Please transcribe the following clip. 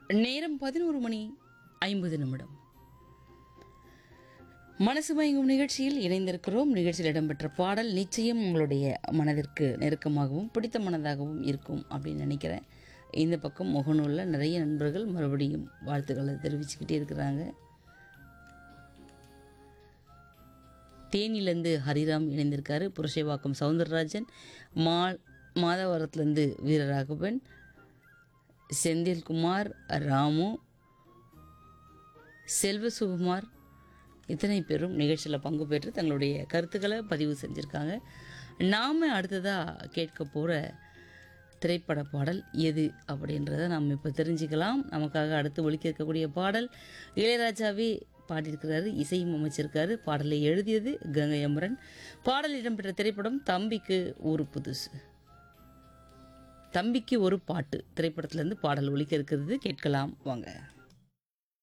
நேரம் பதினோரு மணி ஐம்பது நிமிடம் மனசு மயங்கும் நிகழ்ச்சியில் இணைந்திருக்கிறோம் நிகழ்ச்சியில் இடம்பெற்ற பாடல் நிச்சயம் உங்களுடைய மனதிற்கு நெருக்கமாகவும் பிடித்தமானதாகவும் இருக்கும் அப்படின்னு நினைக்கிறேன் இந்த பக்கம் முகநூலில் நிறைய நண்பர்கள் மறுபடியும் வாழ்த்துக்களை தெரிவிச்சுக்கிட்டே இருக்கிறாங்க தேனிலேருந்து ஹரிராம் இணைந்திருக்காரு புரஷைவாக்கம் சவுந்தரராஜன் மா மாதவரத்துலேருந்து வீரராகவன் செந்தில்குமார் ராமு செல்வசுகுமார் இத்தனை பேரும் நிகழ்ச்சியில் பங்கு பெற்று தங்களுடைய கருத்துக்களை பதிவு செஞ்சுருக்காங்க நாம் அடுத்ததாக கேட்க போகிற திரைப்பட பாடல் எது அப்படின்றத நாம் இப்போ தெரிஞ்சுக்கலாம் நமக்காக அடுத்து ஒலிக்க இருக்கக்கூடிய பாடல் இளையராஜாவே பாடியிருக்கிறாரு இசையும் அமைச்சிருக்காரு பாடலை எழுதியது கங்கை அமரன் பாடல் இடம்பெற்ற திரைப்படம் தம்பிக்கு ஒரு புதுசு தம்பிக்கு ஒரு பாட்டு திரைப்படத்திலேருந்து பாடல் ஒலிக்க இருக்கிறது கேட்கலாம் வாங்க